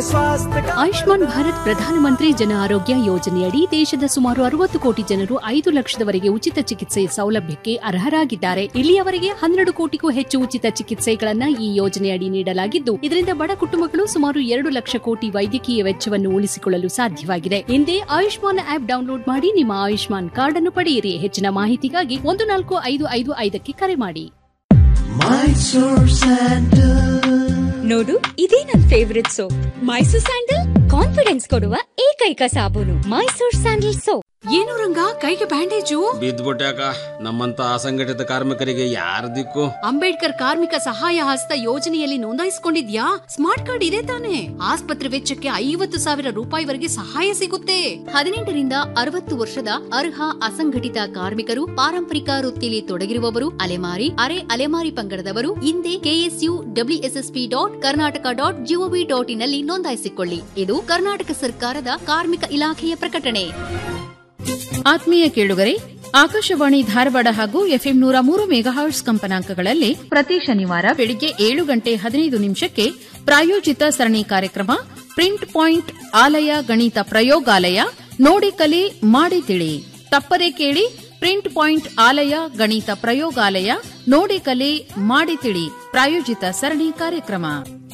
स्वास्थ्य का ಆಯುಷ್ಮಾನ್ ಭಾರತ್ ಪ್ರಧಾನಮಂತ್ರಿ ಜನ ಆರೋಗ್ಯ ಯೋಜನೆಯಡಿ ದೇಶದ ಸುಮಾರು ಅರವತ್ತು ಕೋಟಿ ಜನರು ಐದು ಲಕ್ಷದವರೆಗೆ ಉಚಿತ ಚಿಕಿತ್ಸೆ ಸೌಲಭ್ಯಕ್ಕೆ ಅರ್ಹರಾಗಿದ್ದಾರೆ ಇಲ್ಲಿಯವರೆಗೆ ಹನ್ನೆರಡು ಕೋಟಿಗೂ ಹೆಚ್ಚು ಉಚಿತ ಚಿಕಿತ್ಸೆಗಳನ್ನ ಈ ಯೋಜನೆಯಡಿ ನೀಡಲಾಗಿದ್ದು ಇದರಿಂದ ಬಡ ಕುಟುಂಬಗಳು ಸುಮಾರು ಎರಡು ಲಕ್ಷ ಕೋಟಿ ವೈದ್ಯಕೀಯ ವೆಚ್ಚವನ್ನು ಉಳಿಸಿಕೊಳ್ಳಲು ಸಾಧ್ಯವಾಗಿದೆ ಹಿಂದೆ ಆಯುಷ್ಮಾನ್ ಆಪ್ ಡೌನ್ಲೋಡ್ ಮಾಡಿ ನಿಮ್ಮ ಆಯುಷ್ಮಾನ್ ಕಾರ್ಡ್ ಅನ್ನು ಪಡೆಯಿರಿ ಹೆಚ್ಚಿನ ಮಾಹಿತಿಗಾಗಿ ಒಂದು ನಾಲ್ಕು ಐದು ಐದು ಐದಕ್ಕೆ ಕರೆ ಮಾಡಿ Mysore Sandal ನೋಡು ಇದೇ ನನ್ favourite soap Mysore sandal confidence ಕೊಡುವ ಏಕೈಕ ಸಾಬೂನು ಮೈಸೂರ್ ಸ್ಯಾಂಡಲ್ ಸೋಪ್ ಏನು ರಂಗ ಕೈಗೆ ಬ್ಯಾಂಡೇಜು ಬಿದ್ದ್ಬಿಟ್ಯಾಕ ನಮ್ಮಂತ ಅಸಂಘಟಿತ ಕಾರ್ಮಿಕರಿಗೆ ಯಾರ ದಿಕ್ಕು ಅಂಬೇಡ್ಕರ್ ಕಾರ್ಮಿಕ ಸಹಾಯ ಹಸ್ತ ಯೋಜನೆಯಲ್ಲಿ ನೋಂದಾಯಿಸಿಕೊಂಡಿದ್ಯಾ ಸ್ಮಾರ್ಟ್ ಕಾರ್ಡ್ ಇದೆ ತಾನೆ ಆಸ್ಪತ್ರೆ ವೆಚ್ಚಕ್ಕೆ ಐವತ್ತು ಸಾವಿರ ರೂಪಾಯಿವರೆಗೆ ಸಹಾಯ ಸಿಗುತ್ತೆ ಹದಿನೆಂಟರಿಂದ ಅರವತ್ತು ವರ್ಷದ ಅರ್ಹ ಅಸಂಘಟಿತ ಕಾರ್ಮಿಕರು ಪಾರಂಪರಿಕ ವೃತ್ತಿಯಲ್ಲಿ ತೊಡಗಿರುವವರು ಅಲೆಮಾರಿ ಅರೆ ಅಲೆಮಾರಿ ಪಂಗಡದವರು ಹಿಂದೆ KSU WSSP dot Karnataka dot GOV dot ಇನ್ನಲ್ಲಿ ನೋಂದಾಯಿಸಿಕೊಳ್ಳಿ ಇದು ಕರ್ನಾಟಕ ಸರ್ಕಾರದ ಕಾರ್ಮಿಕ ಇಲಾಖೆಯ ಪ್ರಕಟಣೆ ಆತ್ಮೀಯ ಕೇಳುಗರೆ ಆಕಾಶವಾಣಿ ಧಾರವಾಡ ಹಾಗೂ ಎಫ್ಎಂ ನೂರ ಮೂರು ಮೆಗಾಹರ್ಟ್ಸ್ ಕಂಪನಾಂಕಗಳಲ್ಲಿ ಪ್ರತಿ ಶನಿವಾರ ಬೆಳಿಗ್ಗೆ ಏಳು ಗಂಟೆ ಹದಿನೈದು ನಿಮಿಷಕ್ಕೆ ಪ್ರಾಯೋಜಿತ ಸರಣಿ ಕಾರ್ಯಕ್ರಮ ಪ್ರಿಂಟ್ ಪಾಯಿಂಟ್ ಆಲಯ ಗಣಿತ ಪ್ರಯೋಗಾಲಯ ನೋಡಿ ಕಲಿ ಮಾಡಿ ತಿಳಿ ತಪ್ಪದೆ ಕೇಳಿ ಪ್ರಿಂಟ್ ಪಾಯಿಂಟ್ ಆಲಯ ಗಣಿತ ಪ್ರಯೋಗಾಲಯ ನೋಡಿ ಕಲಿ ಮಾಡಿ ತಿಳಿ ಪ್ರಾಯೋಜಿತ ಸರಣಿ ಕಾರ್ಯಕ್ರಮ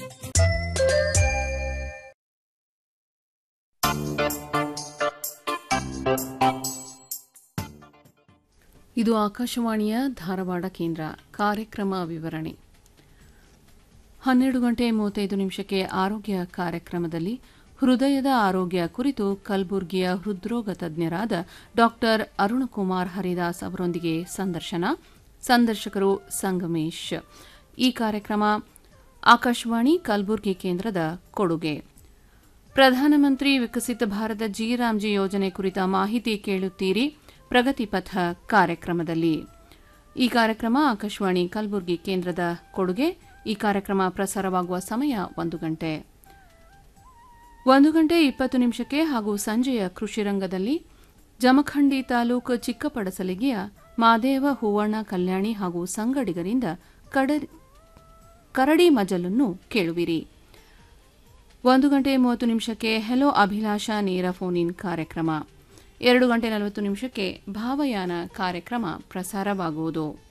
ಇದು ಆಕಾಶವಾಣಿಯ ಧಾರವಾಡ ಕೇಂದ್ರ ಕಾರ್ಯಕ್ರಮ ವಿವರಣೆ ಹನ್ನೆರಡು ಗಂಟೆ ಮೂವತ್ತೈದು ನಿಮಿಷಕ್ಕೆ ಆರೋಗ್ಯ ಕಾರ್ಯಕ್ರಮದಲ್ಲಿ ಹೃದಯದ ಆರೋಗ್ಯ ಕುರಿತು ಕಲಬುರ್ಗಿಯ ಹೃದ್ರೋಗ ತಜ್ಞರಾದ ಡಾಕ್ಟರ್ ಅರುಣಕುಮಾರ್ ಹರಿದಾಸ್ ಅವರೊಂದಿಗೆ ಸಂದರ್ಶನ ಸಂದರ್ಶಕರು ಸಂಗಮೇಶ್ ಈ ಕಾರ್ಯಕ್ರಮ ಆಕಾಶವಾಣಿ ಕಲಬುರ್ಗಿ ಕೇಂದ್ರದ ಕೊಡುಗೆ ಪ್ರಧಾನಮಂತ್ರಿ ವಿಕಸಿತ ಭಾರತ ಜಿ ರಾಮ್ಜಿ ಯೋಜನೆ ಕುರಿತ ಮಾಹಿತಿ ಕೇಳುತ್ತೀರಿ ಪ್ರಗತಿ ಪಥ ಕಾರ್ಯಕ್ರಮದಲ್ಲಿ ಈ ಕಾರ್ಯಕ್ರಮ ಆಕಾಶವಾಣಿ ಕಲಬುರಗಿ ಕೇಂದ್ರದ ಕೊಡುಗೆ ಈ ಕಾರ್ಯಕ್ರಮ ಪ್ರಸಾರವಾಗುವ ಸಮಯ ಒಂದು ಗಂಟೆ ಒಂದು ಗಂಟೆ ಇಪ್ಪತ್ತು ನಿಮಿಷಕ್ಕೆ ಹಾಗೂ ಸಂಜೆಯ ಕೃಷಿ ರಂಗದಲ್ಲಿ ಜಮಖಂಡಿ ತಾಲೂಕು ಚಿಕ್ಕಪಡಸಲಿಗೆಯ ಮಾದೇವ ಹೂವಣ್ಣ ಕಲ್ಯಾಣಿ ಹಾಗೂ ಸಂಗಡಿಗರಿಂದ ಕಡ- ಕರಡಿ ಮಜಲನ್ನು ಕೇಳುವಿರಿ ಒಂದು ಗಂಟೆ ಮೂವತ್ತು ನಿಮಿಷಕ್ಕೆ ಹೆಲೋ ಅಭಿಲಾಷ ನೇರ ಫೋನ್ ಇನ್ ಕಾರ್ಯಕ್ರಮ ಎರಡು ಗಂಟೆ ನಲವತ್ತು ನಿಮಿಷಕ್ಕೆ ಭಾವಯಾನ ಕಾರ್ಯಕ್ರಮ ಪ್ರಸಾರವಾಗುವುದು